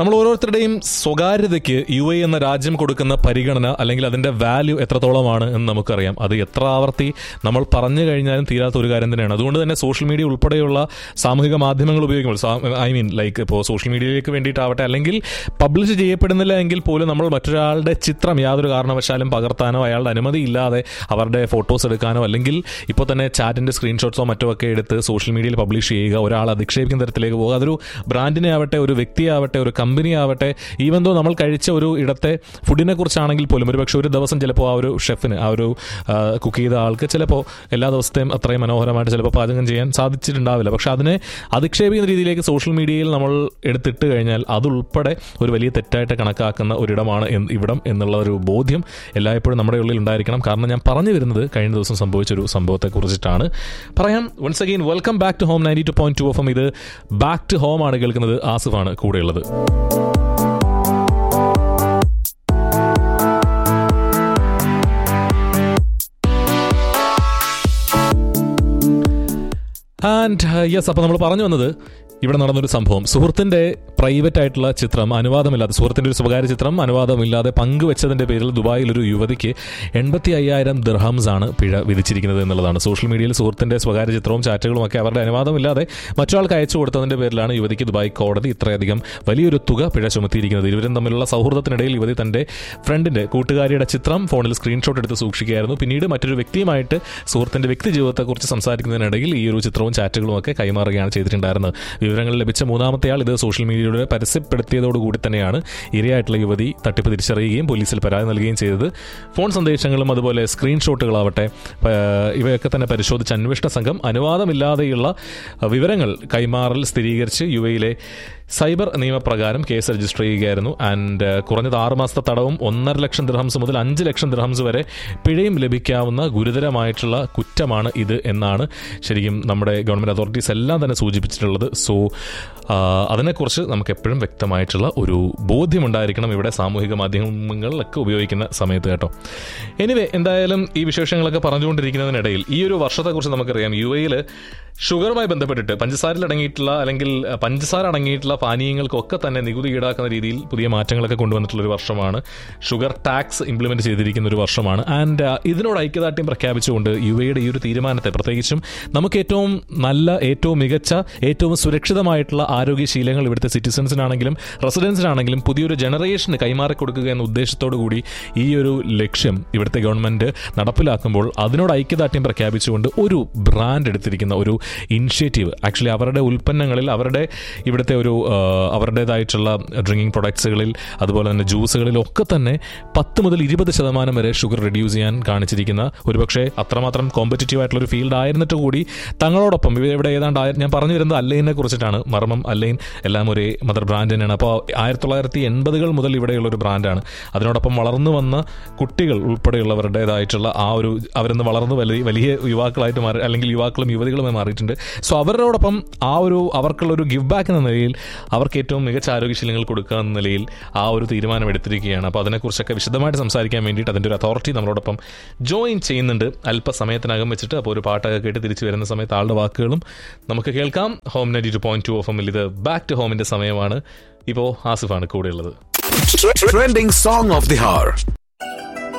നമ്മൾ ഓരോരുത്തരുടെയും സ്വകാര്യതയ്ക്ക് U A എന്ന രാജ്യം കൊടുക്കുന്ന പരിഗണന അല്ലെങ്കിൽ അതിന്റെ വാല്യൂ എത്രത്തോളമാണ് എന്ന് നമുക്കറിയാം അത് എത്ര ആവർത്തി നമ്മൾ പറഞ്ഞു കഴിഞ്ഞാലും തീരാത്ത ഒരു കാര്യം തന്നെയാണ് അതുകൊണ്ട് തന്നെ സോഷ്യൽ മീഡിയ ഉൾപ്പെടെയുള്ള സാമൂഹിക മാധ്യമങ്ങൾ ഉപയോഗിക്കുമ്പോൾ ഐ മീൻ ലൈക്ക് ഇപ്പോൾ സോഷ്യൽ മീഡിയയിലേക്ക് വേണ്ടിയിട്ടാവട്ടെ അല്ലെങ്കിൽ പബ്ലിഷ് ചെയ്യപ്പെടുന്നില്ല എങ്കിൽ പോലും നമ്മൾ മറ്റൊരാളുടെ ചിത്രം യാതൊരു കാരണവശാലും പകർത്താനോ അയാളുടെ അനുമതി ഇല്ലാതെ അവരുടെ ഫോട്ടോസ് എടുക്കാനോ അല്ലെങ്കിൽ ഇപ്പോൾ തന്നെ ചാറ്റിന്റെ സ്ക്രീൻഷോട്ട്സോ മറ്റോ ഒക്കെ എടുത്ത് സോഷ്യൽ മീഡിയയിൽ പബ്ലിഷ് ചെയ്യുക ഒരാൾ അധിക്ഷേപിക്കുന്ന തരത്തിലേക്ക് പോകുക അതൊരു ബ്രാൻഡിനെ ആവട്ടെ ഒരു വ്യക്തിയാവട്ടെ ഒരു കമ്പനി ആവട്ടെ ഈവൻ ദോ നമ്മൾ കഴിച്ച ഒരു ഇടത്തെ ഫുഡിനെ കുറിച്ചാണെങ്കിൽ പോലും ഒരു പക്ഷേ ഒരു ദിവസം ചിലപ്പോൾ ആ ഒരു ഷെഫിന് ആ ഒരു കുക്ക് ചെയ്ത ആൾക്ക് ചിലപ്പോൾ എല്ലാ ദിവസത്തെയും അത്രയും മനോഹരമായിട്ട് ചിലപ്പോൾ പാചകം ചെയ്യാൻ സാധിച്ചിട്ടുണ്ടാവില്ല പക്ഷെ അതിനെ അധിക്ഷേപിക്കുന്ന രീതിയിലേക്ക് സോഷ്യൽ മീഡിയയിൽ നമ്മൾ എടുത്തിട്ട് കഴിഞ്ഞാൽ അതുൾപ്പെടെ ഒരു വലിയ തെറ്റായിട്ട് കണക്കാക്കുന്ന ഒരിടമാണ് എന്ന് ഇവിടം എന്നുള്ള ഒരു ബോധ്യം എല്ലായ്പ്പോഴും നമ്മുടെ ഉള്ളിൽ ഉണ്ടായിരിക്കണം കാരണം ഞാൻ പറഞ്ഞു വരുന്നത് കഴിഞ്ഞ ദിവസം സംഭവിച്ചൊരു സംഭവത്തെ കുറിച്ചിട്ടാണ് പറയാം once again welcome back to home ninety two point two F M ഇത് ബാക്ക് ടു ഹോം ആണ് കേൾക്കുന്നത് ആസിഫാണ് കൂടെയുള്ളത് ആൻഡ് യെസ് അപ്പോൾ നമ്മൾ പറഞ്ഞു വന്നത് ഇവിടെ നടന്നൊരു സംഭവം സുഹൃത്തിന്റെ പ്രൈവറ്റ് ആയിട്ടുള്ള ചിത്രം അനുവാദമില്ലാതെ സുഹൃത്തിന്റെ ഒരു സ്വകാര്യ ചിത്രം അനുവാദമില്ലാതെ പങ്കുവെച്ചതിന്റെ പേരിൽ ദുബായിൽ ഒരു യുവതിക്ക് എൺപത്തി അയ്യായിരം ദിർഹംസ് ആണ് പിഴ വിധിച്ചിരിക്കുന്നത് എന്നുള്ളതാണ് സോഷ്യൽ മീഡിയയിൽ സുഹൃത്തിന്റെ സ്വകാര്യ ചിത്രവും ചാറ്റുകളും ഒക്കെ അവരുടെ അനുവാദമില്ലാതെ മറ്റൊരാൾക്ക് അയച്ചു കൊടുത്തതിന്റെ പേരിലാണ് യുവതിക്ക് ദുബായ് കോടതി ഇത്രയധികം വലിയൊരു തുക പിഴ ചുമത്തിയിരിക്കുന്നത് ഇരുവരും തമ്മിലുള്ള സൗഹൃദത്തിനിടയിൽ യുവതി തന്റെ ഫ്രണ്ടിന്റെ കൂട്ടുകാരിയുടെ ചിത്രം ഫോണിൽ സ്ക്രീൻഷോട്ട് എടുത്ത് സൂക്ഷിക്കുകയായിരുന്നു പിന്നീട് മറ്റൊരു വ്യക്തിയുമായിട്ട് സുഹൃത്തിന്റെ വ്യക്തി ജീവിതത്തെക്കുറിച്ച് സംസാരിക്കുന്നതിനിടയിൽ ഈ ഒരു ചിത്രവും ചാറ്റുകളും ഒക്കെ കൈമാറുകയാണ് ചെയ്തിട്ടുണ്ടായിരുന്നത് വിവരങ്ങൾ ലഭിച്ച മൂന്നാമത്തെ ആൾ ഇത് സോഷ്യൽ മീഡിയയിലൂടെ പരസ്യപ്പെടുത്തിയതോടുകൂടി തന്നെയാണ് ഇരയായിട്ടുള്ള യുവതി തട്ടിപ്പ് തിരിച്ചറിയുകയും പോലീസിൽ പരാതി നൽകുകയും ചെയ്തത് ഫോൺ സന്ദേശങ്ങളും അതുപോലെ സ്ക്രീൻഷോട്ടുകളാവട്ടെ ഇവയൊക്കെ തന്നെ പരിശോധിച്ച അന്വേഷണ സംഘം അനുവാദമില്ലാതെയുള്ള വിവരങ്ങൾ കൈമാറൽ സ്ഥിരീകരിച്ച് യു എയിലെ സൈബർ നിയമപ്രകാരം കേസ് രജിസ്റ്റർ ചെയ്യുകയായിരുന്നു ആൻഡ് കുറഞ്ഞത് ആറ് മാസത്തെ തടവും ഒന്നര ലക്ഷം ദിർഹംസ് മുതൽ അഞ്ച് ലക്ഷം ദിർഹംസ് വരെ പിഴയും ലഭിക്കാവുന്ന ഗുരുതരമായിട്ടുള്ള കുറ്റമാണ് ഇത് എന്നാണ് ശരിക്കും നമ്മുടെ ഗവൺമെൻറ് അതോറിറ്റീസ് എല്ലാം തന്നെ സൂചിപ്പിച്ചിട്ടുള്ളത് സോ അതിനെക്കുറിച്ച് നമുക്ക് എപ്പോഴും വ്യക്തമായിട്ടുള്ള ഒരു ബോധ്യമുണ്ടായിരിക്കണം ഇവിടെ സാമൂഹിക മാധ്യമങ്ങളൊക്കെ ഉപയോഗിക്കുന്ന സമയത്ത് കേട്ടോ എനിവേ എന്തായാലും ഈ വിശേഷങ്ങളൊക്കെ പറഞ്ഞുകൊണ്ടിരിക്കുന്നതിനിടയിൽ ഈ ഒരു വർഷത്തെക്കുറിച്ച് നമുക്കറിയാം യു എയിൽ ഷുഗറുമായി ബന്ധപ്പെട്ടിട്ട് പഞ്ചസാരയിൽ അടങ്ങിയിട്ടുള്ള അല്ലെങ്കിൽ പഞ്ചസാര അടങ്ങിയിട്ടുള്ള പാനീയങ്ങൾക്കൊക്കെ തന്നെ നികുതി ഈടാക്കുന്ന രീതിയിൽ പുതിയ മാറ്റങ്ങളൊക്കെ കൊണ്ടുവന്നിട്ടുള്ള ഒരു വർഷമാണ് ഷുഗർ ടാക്സ് ഇംപ്ലിമെന്റ് ചെയ്തിരിക്കുന്ന ഒരു വർഷമാണ് ആൻഡ് ഇതിനോട് ഐക്യദാർഢ്യം പ്രഖ്യാപിച്ചുകൊണ്ട് യു എയുടെ ഈ ഒരു തീരുമാനത്തെ പ്രത്യേകിച്ചും നമുക്ക് ഏറ്റവും നല്ല ഏറ്റവും മികച്ച ഏറ്റവും സുരക്ഷിതമായിട്ടുള്ള ആരോഗ്യശീലങ്ങൾ ഇവിടുത്തെ സിറ്റിസൺസിനാണെങ്കിലും റെസിഡൻസിനാണെങ്കിലും പുതിയൊരു ജനറേഷന് കൈമാറി കൊടുക്കുക എന്ന ഉദ്ദേശത്തോടു കൂടി ഈ ഒരു ലക്ഷ്യം ഇവിടുത്തെ ഗവൺമെന്റ് നടപ്പിലാക്കുമ്പോൾ അതിനോട് ഐക്യദാർഢ്യം പ്രഖ്യാപിച്ചുകൊണ്ട് ഒരു ബ്രാൻഡ് എടുത്തിരിക്കുന്ന ഒരു ഇനിഷ്യേറ്റീവ് ആക്ച്വലി അവരുടെ ഉൽപ്പന്നങ്ങളിൽ അവരുടെ ഇവിടുത്തെ ഒരു അവരുടേതായിട്ടുള്ള ഡ്രിങ്കിങ് പ്രൊഡക്ട്സുകളിൽ അതുപോലെ തന്നെ ജ്യൂസുകളിലൊക്കെ തന്നെ പത്ത് മുതൽ ഇരുപത് ശതമാനം വരെ ഷുഗർ റെഡ്യൂസ് ചെയ്യാൻ കാണിച്ചിരിക്കുന്ന ഒരുപക്ഷെ അത്രമാത്രം കോമ്പറ്റീറ്റീവ് ആയിട്ടുള്ള ഒരു ഫീൽഡ് ആയിരുന്നിട്ട് കൂടി തങ്ങളോടൊപ്പം ഇവിടെ ഏതാണ്ട് ഞാൻ പറഞ്ഞു വരുന്നത് അല്ലൈനെ കുറിച്ചിട്ടാണ് മർമ്മം അല്ലൈൻ എല്ലാം ഒരേ മദർ ബ്രാൻഡ് തന്നെയാണ് അപ്പോൾ ആയിരത്തി തൊള്ളായിരത്തി എൺപതുകൾ മുതൽ ഇവിടെയുള്ള ഒരു ബ്രാൻഡാണ് അതിനോടൊപ്പം വളർന്നു വന്ന കുട്ടികൾ ഉൾപ്പെടെയുള്ളവരുടേതായിട്ടുള്ള ആ ഒരു അവരെന്ന് വളർന്ന് വലിയ വലിയ യുവാക്കളായിട്ട് മാറി അല്ലെങ്കിൽ യുവാക്കളും യുവതികളുമായി മാറിയിട്ടുണ്ട് സോ അവരോടൊപ്പം ആ ഒരു അവർക്കുള്ള ഒരു ഗിവ് ബാക്ക് എന്ന നിലയിൽ അവർക്ക് ഏറ്റവും മികച്ച ആരോഗ്യശീലങ്ങൾ കൊടുക്കുക എന്ന നിലയിൽ ആ ഒരു തീരുമാനം എടുത്തിരിക്കുകയാണ് അപ്പോൾ അതിനെക്കുറിച്ചൊക്കെ വിശദമായിട്ട് സംസാരിക്കാൻ വേണ്ടിയിട്ട് അതിൻ്റെ ഒരു അതോറിറ്റി നമ്മളോടൊപ്പം ജോയിൻ ചെയ്യുന്നുണ്ട് അല്പസമയത്തിനകം വെച്ചിട്ട് അപ്പോൾ ഒരു പാട്ടൊക്കെ കേട്ട് തിരിച്ചു വരുന്ന സമയത്ത് ആളുടെ വാക്കുകളും നമുക്ക് കേൾക്കാം home ninety two point two F എമ്മിൽ ഇത് ബാക്ക് ടു ഹോമിന്റെ സമയമാണ് ഇപ്പോൾ ആസിഫാണ് കൂടെയുള്ളത് Trending song of the hour.